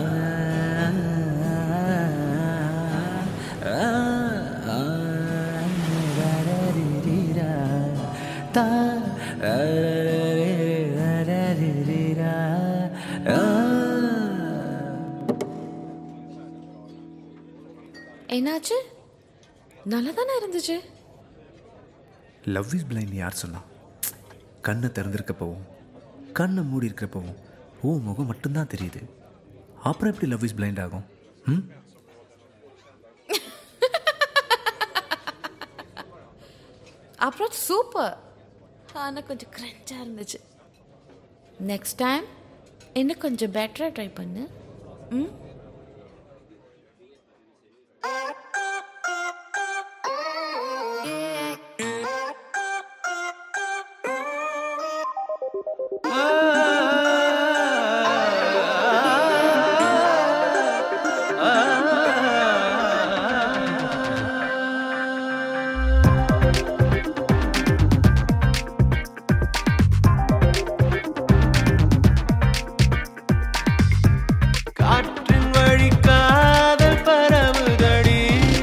என்னாச்சு நல்லா தானே இருந்துச்சு லவ் இஸ் பிளைண்ட் யார் சொன்னா கண்ணை திறந்திருக்கப்பவும் கண்ணை மூடி இருக்கிறப்பவும் ஓ முகம் மட்டும்தான் தெரியுது அப்புறம் எப்படி லவ் இஸ் பிளைண்ட் ஆகும் ம் அப்புறம் சூப்பர் ஆனால் கொஞ்சம் கிரஞ்சாக இருந்துச்சு நெக்ஸ்ட் டைம் இன்னும் கொஞ்சம் பெட்டராக ட்ரை பண்ணு ம் காற்றின் வழி காதல் பரவுதடி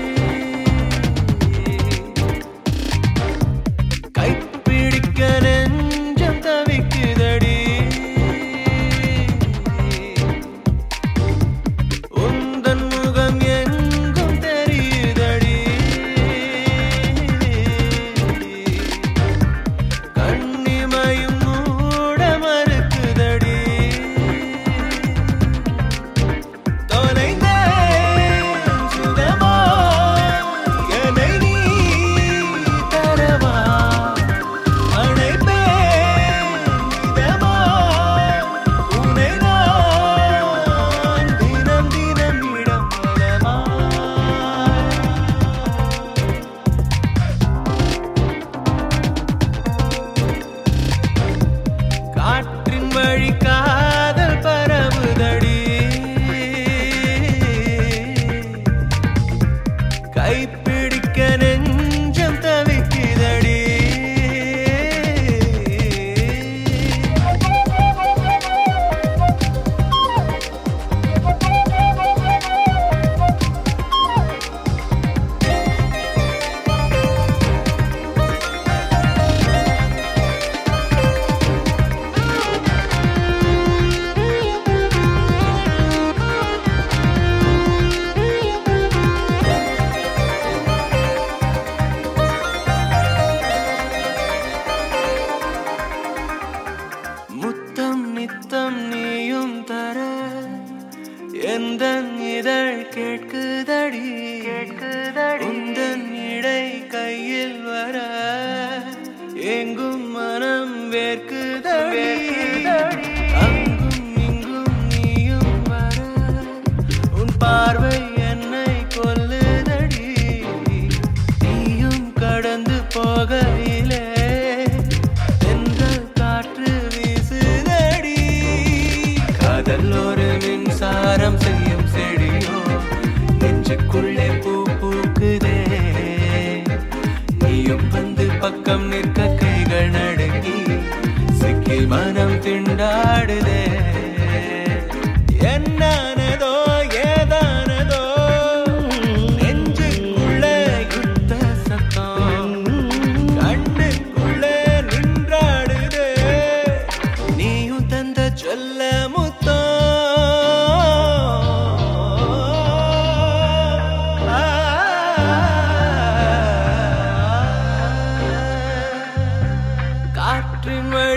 கைப்பிடிக்க நெஞ்சம் தவிக்குதடி உந்தன் முகம் எங்கும் தெரியுதடி கண்ணிமையும் மூட மறுக்குதடி தொலைந்தேன் சுகமா என்னை நீ தரவா அணைப்பேன் இதமா உன்னை நான் தினம் தினம் இடம் பலமா காற்றின் வழி காதல் பரவுதடி கைப்பிடிக்க நெஞ்சம் தவிக்குதடி முத்தம் நித்தம் நீயும் தர எந்த இதழ் கேட்குதடி கேட்குதடி உந்தன் இடை கையில் வர எங்கும் மனம் வேர்க்குதடி அங்கும் இங்கும் நீயும் வர உன் பார்வை என்னை கொல்லுதடி நீயும் கடந்து போகையிலே தென்றல் காற்று வீசுதடி காதல் ஒரு மின்சாரம் செய்யும் செடியோ நெஞ்சுக்குள்ளே பூ பூக்குதே நீயும் வந்து பக்கம் நிற்க கைகள் நடுங்கி சிக்கி மனம் திண்டாடுதே என்னானதோ ஏதானதோ நெஞ்சுக்குள்ள யுத்த சத்தம் கண்ணுக்குள்ள நின்றாடுதே நீயும் தந்த சொல்ல முத்தம் காற்றின் வழி